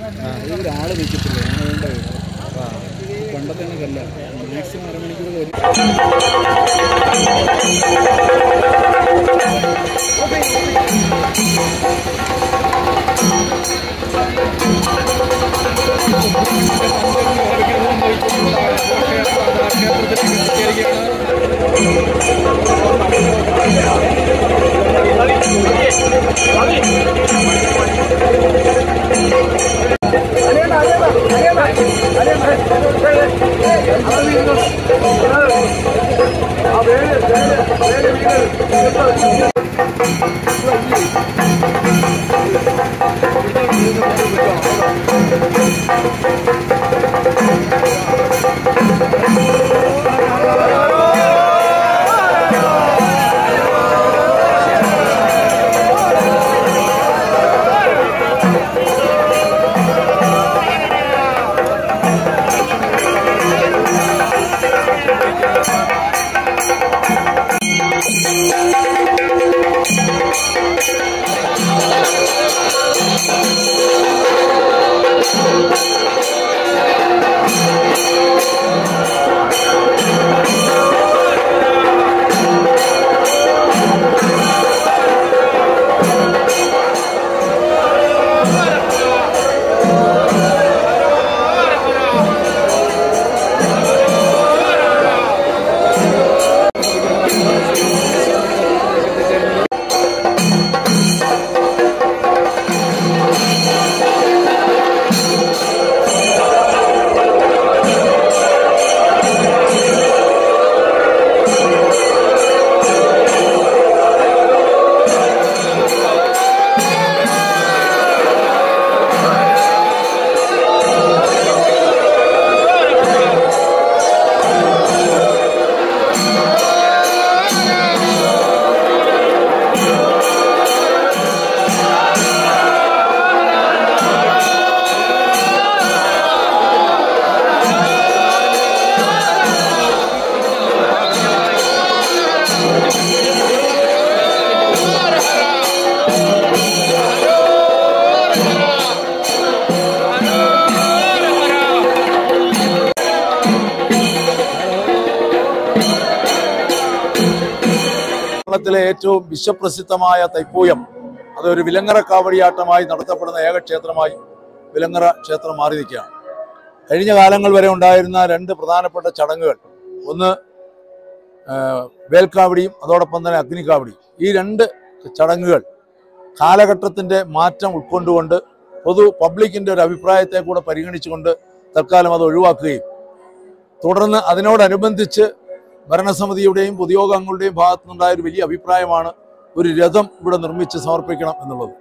ഒരാള് നിൽക്കത്തില്ല ഞാൻ അതുകൊണ്ട് പണ്ടത്തെ കണക്കല്ല മാക്സിമം അരമണിക്കൂർ വരും കേരളത്തിലെ ഏറ്റവും വിശ്വപ്രസിദ്ധമായ തൈപ്പൂയം അതൊരു വിലങ്ങറ കാവടിയാട്ടമായി നടത്തപ്പെടുന്ന ഏക ക്ഷേത്രമായി വിലങ്ങറ ക്ഷേത്രം മാറി നിൽക്കുകയാണ് കഴിഞ്ഞ കാലങ്ങൾ വരെ ഉണ്ടായിരുന്ന രണ്ട് പ്രധാനപ്പെട്ട ചടങ്ങുകൾ ഒന്ന് ആ, വേൽക്കാവടിയും അതോടൊപ്പം തന്നെ അഗ്നിക്കാവടിയും ഈ രണ്ട് ചടങ്ങുകൾ കാലഘട്ടത്തിന്റെ മാറ്റം ഉൾക്കൊണ്ടുകൊണ്ട് പൊതു പബ്ലിക്കിന്റെ ഒരു അഭിപ്രായത്തെ കൂടെ പരിഗണിച്ചുകൊണ്ട് തൽക്കാലം അത് ഒഴിവാക്കുകയും തുടർന്ന് അതിനോടനുബന്ധിച്ച് ഭരണസമിതിയുടെയും പൊതുയോഗങ്ങളുടെയും ഭാഗത്തു നിന്നുണ്ടായ ഒരു വലിയ അഭിപ്രായമാണ് ഒരു രഥം ഇവിടെ നിർമ്മിച്ച് സമർപ്പിക്കണം എന്നുള്ളത്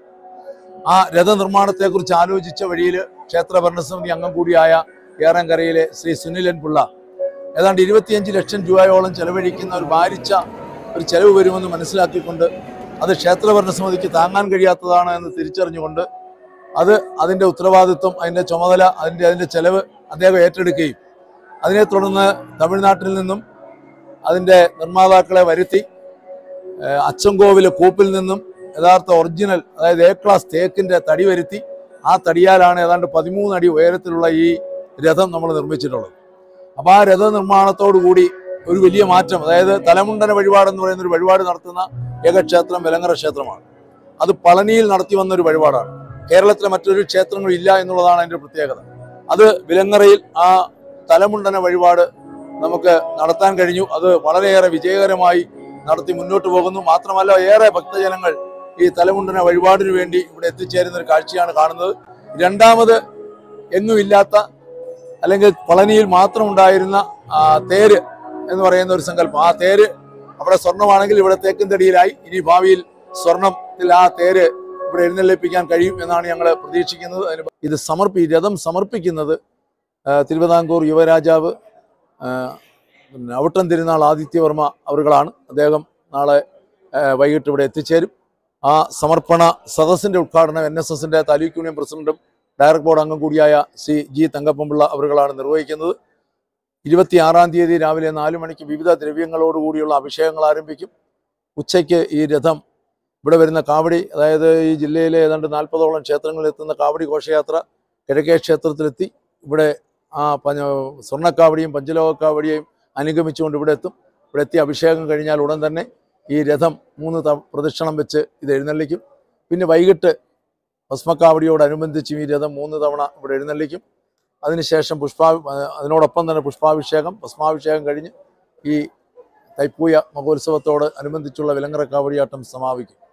ആ രഥനിർമ്മാണത്തെക്കുറിച്ച് ആലോചിച്ച വഴിയിൽ ക്ഷേത്ര ഭരണസമിതി അംഗം കൂടിയായ ഏറങ്കരയിലെ ശ്രീ സുനിലൻ പിള്ള ഏതാണ്ട് ഇരുപത്തിയഞ്ച് ലക്ഷം രൂപയോളം ചെലവഴിക്കുന്ന ഒരു ഭാരിച്ച ഒരു ചെലവ് വരുമെന്ന് മനസ്സിലാക്കിക്കൊണ്ട് അത് ക്ഷേത്ര ഭരണസമിതിക്ക് താങ്ങാൻ കഴിയാത്തതാണ് എന്ന് തിരിച്ചറിഞ്ഞുകൊണ്ട് അത് അതിൻ്റെ ഉത്തരവാദിത്വം അതിൻ്റെ ചുമതല അതിൻ്റെ അതിൻ്റെ ചെലവ് അദ്ദേഹം ഏറ്റെടുക്കുകയും അതിനെ തുടർന്ന് തമിഴ്നാട്ടിൽ നിന്നും അതിൻ്റെ നിർമ്മാതാക്കളെ വരുത്തി ഏഹ് അച്ചൻകോവില് കൂപ്പിൽ നിന്നും യഥാർത്ഥ ഒറിജിനൽ അതായത് എ ക്ലാസ് തേക്കിന്റെ തടി വരുത്തി ആ തടിയാലാണ് ഏതാണ്ട് പതിമൂന്ന് അടി ഉയരത്തിലുള്ള ഈ രഥം നമ്മൾ നിർമ്മിച്ചിട്ടുള്ളത് അപ്പോൾ ആ രഥ നിർമ്മാണത്തോടു കൂടി ഒരു വലിയ മാറ്റം അതായത് തലമുണ്ടന വഴിപാട് എന്ന് പറയുന്ന ഒരു വഴിപാട് നടത്തുന്ന ഏകക്ഷേത്രം വെലങ്ങര ക്ഷേത്രമാണ് അത് പളനിയിൽ നടത്തി വന്ന ഒരു വഴിപാടാണ് കേരളത്തിലെ മറ്റൊരു ക്ഷേത്രങ്ങളും ഇല്ല എന്നുള്ളതാണ് അതിന്റെ പ്രത്യേകത അത് വിലങ്ങറയിൽ ആ തലമുണ്ടന വഴിപാട് നമുക്ക് നടത്താൻ കഴിഞ്ഞു അത് വളരെയേറെ വിജയകരമായി നടത്തി മുന്നോട്ട് പോകുന്നു മാത്രമല്ല ഏറെ ഭക്തജനങ്ങൾ ഈ തലമുണ്ടന വഴിപാടിന് വേണ്ടി ഇവിടെ എത്തിച്ചേരുന്ന ഒരു കാഴ്ചയാണ് കാണുന്നത് രണ്ടാമത് എങ്ങുമില്ലാത്ത അല്ലെങ്കിൽ പളനിയിൽ മാത്രം ഉണ്ടായിരുന്ന ആ, തേര് എന്ന് പറയുന്ന ഒരു സങ്കല്പം ആ തേര് അവിടെ സ്വർണ്ണമാണെങ്കിൽ ഇവിടെ തേക്കും തടിയിലായി ഇനി ഭാവിയിൽ സ്വർണത്തിൽ ആ തേര് ഇവിടെ എഴുന്നള്ളിപ്പിക്കാൻ കഴിയും എന്നാണ് ഞങ്ങൾ പ്രതീക്ഷിക്കുന്നത് അതിന് ഇത് സമർപ്പി രഥം സമർപ്പിക്കുന്നത് ആ, തിരുവിതാംകൂർ യുവരാജാവ് ആ, പിന്നെ ഔട്ടം തിരുനാൾ ആദിത്യവർമ്മ അവറുകളാണ് അദ്ദേഹം നാളെ ആ, വൈകിട്ട് ഇവിടെ എത്തിച്ചേരും ആ സമർപ്പണ സദസ്സിന്റെ ഉദ്ഘാടനം എൻ എസ് എസിന്റെ താലൂക്ക് യൂണിയൻ പ്രസിഡന്റും ഡയറക്ട് ബോർഡ് അംഗം കൂടിയായ ശ്രീ ജി തങ്കപ്പൻപിള്ള അവറുകളാണ് നിർവഹിക്കുന്നത് ഇരുപത്തിയാറാം തീയതി രാവിലെ നാല് മണിക്ക് വിവിധ ദ്രവ്യങ്ങളോടുകൂടിയുള്ള അഭിഷേകങ്ങൾ ആരംഭിക്കും ഉച്ചയ്ക്ക് ഈ രഥം ഇവിടെ വരുന്ന കാവടി അതായത് ഈ ജില്ലയിലെ ഏതാണ്ട് നാൽപ്പതോളം ക്ഷേത്രങ്ങളിൽ എത്തുന്ന കാവടി ഘോഷയാത്ര കിഴക്കേ ക്ഷേത്രത്തിലെത്തി ഇവിടെ ആ പഞ്ച സ്വർണ്ണക്കാവടിയും പഞ്ചലോകക്കാവടിയെയും അനുഗമിച്ചുകൊണ്ട് ഇവിടെ എത്തും ഇവിടെ എത്തി അഭിഷേകം കഴിഞ്ഞാൽ ഉടൻ തന്നെ ഈ രഥം മൂന്ന് ത പ്രദക്ഷിണം വെച്ച് ഇത് എഴുന്നള്ളിക്കും പിന്നെ വൈകിട്ട് ഭസ്മക്കാവടിയോടനുബന്ധിച്ചും ഈ രഥം മൂന്ന് തവണ ഇവിടെ എഴുന്നള്ളിക്കും അതിനുശേഷം പുഷ്പാ അതിനോടൊപ്പം തന്നെ പുഷ്പാഭിഷേകം ഭസ്മാഭിഷേകം കഴിഞ്ഞ് ഈ തൈപ്പൂയ മഹോത്സവത്തോട് അനുബന്ധിച്ചുള്ള വിലങ്ങറ കാവടിയാട്ടം സമാപിക്കും